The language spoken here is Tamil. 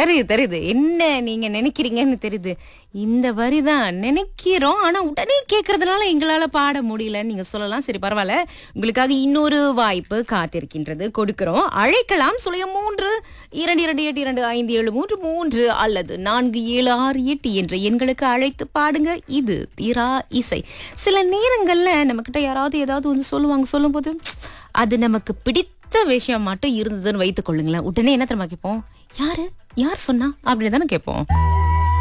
தெரியுது தெரியுது என்ன நீங்க நினைக்கிறீங்கன்னு தெரியுது இந்த வரி தான் நினைக்கிறோம் ஆனா உடனே கேட்கறதுனால எங்களால பாட முடியல நீங்க சொல்லலாம் சரி பரவாயில்ல உங்களுக்காக இன்னொரு வாய்ப்பு காத்திருக்கின்றது கொடுக்கிறோம் அழைக்கலாம் சுழிய மூன்று இரண்டு இரண்டு எட்டு இரண்டு ஐந்து ஏழு மூன்று மூன்று அல்லது நான்கு ஏழு ஆறு எட்டு என்ற எண்களுக்கு அழைத்து பாடுங்க இது தீரா இசை சில நேரங்கள்ல நம்ம கிட்ட யாராவது ஏதாவது வந்து சொல்லுவாங்க சொல்லும்போது அது நமக்கு பிடித்த விஷயம் மட்டும் இருந்ததுன்னு வைத்துக் கொள்ளுங்களேன் உடனே என்ன தெரியுமா கேட்போம் யாரு யார் சொன்னா அப்படின்னு தானே கேட்போம்